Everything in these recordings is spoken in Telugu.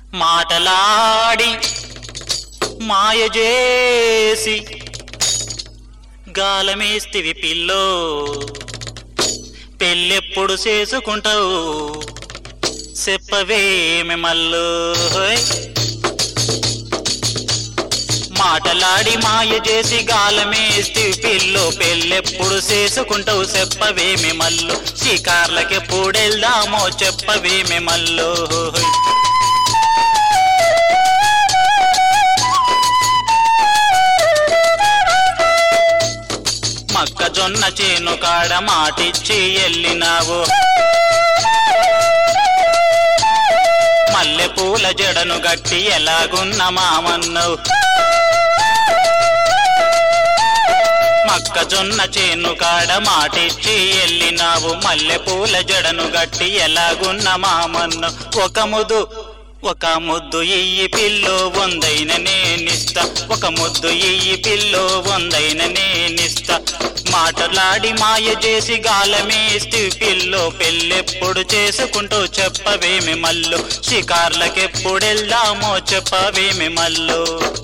మాటలాడి మాయ చేసి గాలమేస్తివి పిల్లో పెళ్ళెప్పుడు చేసుకుంటావు చెప్పవేమి మల్లు హోయ్. మాటలాడి మాయ చేసి గాలమేస్తి పిల్లు పెళ్ళెప్పుడు చేసుకుంటావు చెప్పవేమి మల్లు షికార్లకెప్పుడెళ్దామో చెప్పవేమి మల్లు హోయ్. మొక్కజొన్న చేను కాడ మాటిచ్చి ఎల్లినావు మల్లె పూల జడను గట్టి ఎలాగున్న మామన్నవు మొక్కజొన్న చేను కాడ మాటిచ్చి ఎల్లినావు మల్లె పూల జడను గట్టి ఎలాగున్న మామన్నవు ఒక ముదు ఒక ముద్దు ఇయ్యి పిల్లో వందైన నేనిస్తా ఒక ముద్దు ఇయ్యి పిల్లో వందైన నేనిస్తా మాటలాడి మాయ చేసి గాలమేస్తి పిల్లో పెళ్ళెప్పుడు చేసుకుంటూ చెప్పవేమి మల్లు షికార్లకెప్పుడెళ్దామో చెప్పవేమి మల్లు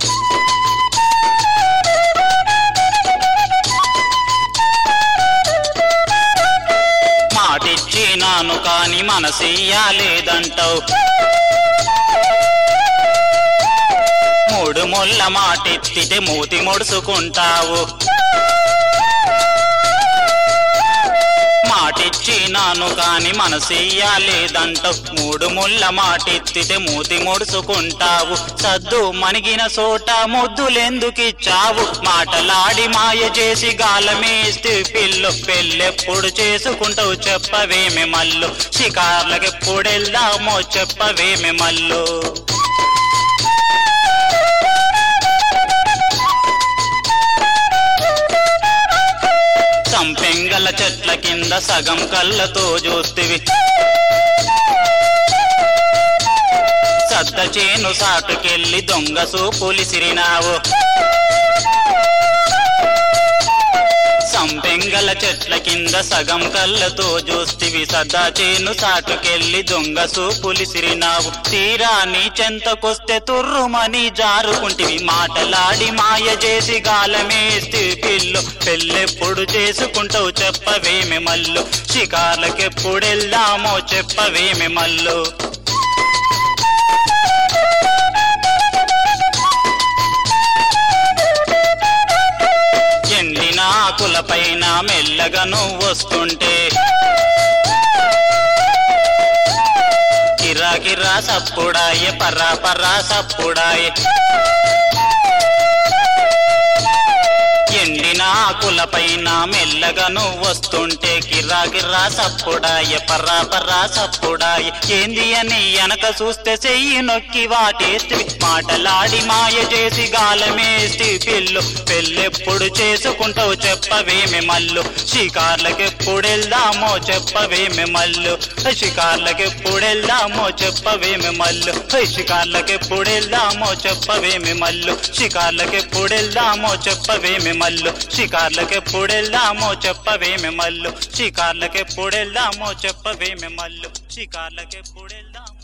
మాటిచ్చినాను కాని మనసియ్యాలేదంటావు మూడు ముళ్ళ మాటెత్తితే మూతి ముడుచుకుంటావు మాటిచ్చినాను కాని మనసియ్యాలేదంటావు మూడు ముళ్ళ మాటెత్తితే మూతి ముడుచుకుంటావు సద్దు మణిగిన చోట ముద్దులెందుకిచ్చావు మాటలాడి మాయ చేసి గాలమేస్తే పిల్లు పెళ్ళెప్పుడు చేసుకుంటావు చెప్పవేమి మల్లు షికార్లకెప్పుడెళ్దామో చెప్పవేమి మల్లు సంపెంగల చెట్ల కింద సగం కళ్ళతో చూస్తివి సద్ద చేను సాటుకెళ్ళి దొంగ సూపులిసిరినావు సంపెంగల చెట్ల కింద సగం కళ్ళతో చూస్తివి సదా చేను సాటుకెళ్ళి దొంగ సూపులిసిరినావు తీరా నీ చెంతకొస్తే తుర్రుమని జారుకుంటివి మాటలాడి మాయ చేసి గాలమేస్తి పిల్లు పెళ్ళెప్పుడు చేసుకుంటావు చెప్పవేమి మల్లు షికార్లకెప్పుడెళ్దామో చెప్పవేమి మల్లు ఎండిన ఆకులపైన మెల్లగా నువ్వు వస్తుంటే కిరా కిరా సప్పుడాయే పర్రా పర్రా సప్పుడాయే ఎండిన ఆకులపైన మెల్లగా నువ్వు వస్తుంటే కిర్రా కిర్రా సప్పుడాయ పర్రా పర్రా సప్పుడాయ ఏంది అని వెనక చూస్తే చెయ్యి నొక్కి వాటేస్తివి మాటలాడి మాయ చేసి గాలమేస్తి పిల్లు పెళ్ళెప్పుడు చేసుకుంటావు చెప్పవేమి మల్లు షికార్లకెప్పుడెళ్దామో చెప్పవేమి మల్లు షికార్లకెప్పుడెళ్దామో చెప్పవేమి మల్లు షికార్లకెప్పుడెళ్దామో చెప్పవేమి మల్లు షికార్లకెప్పుడెళ్దామో చెప్పవేమి మల్లు షికార్లకెప్పుడెళ్దామో చెప్పవేమి మల్లు షికార్లకెప్పుడెళ్దామో చెప్పవేమి మల్లు షికార్లకెప్పుడెళ్దామో